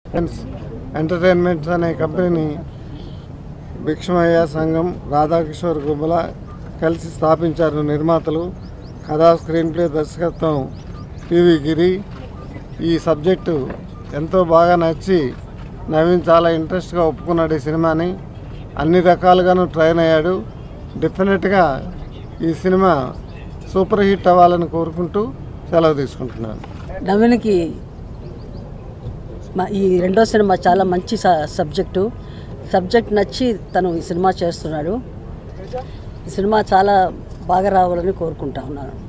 friends entertainments అనే కంపెనీని భిక్షమయ్య సంఘం రాధాకిషోర్ గుమ్మల కలిసి స్థాపించారు నిర్మాతలు కథా స్క్రీన్ ప్లే దర్శకత్వం టీవీ గిరి ఈ సబ్జెక్టు ఎంతో బాగా నచ్చి నవీన్ చాలా ఇంట్రెస్ట్గా ఒప్పుకున్నాడు ఈ సినిమాని అన్ని రకాలుగాను ట్రైన్ అయ్యాడు డెఫినెట్గా ఈ సినిమా సూపర్ హిట్ అవ్వాలని కోరుకుంటూ సెలవు తీసుకుంటున్నాను నవీన్కి మా ఈ రెండో సినిమా చాలా మంచి స- సబ్జెక్టు సబ్జెక్ట్ నచ్చి తను ఈ సినిమా చేస్తున్నాడు ఈ సినిమా చాలా బాగా రావాలని కోరుకుంటా ఉన్నాను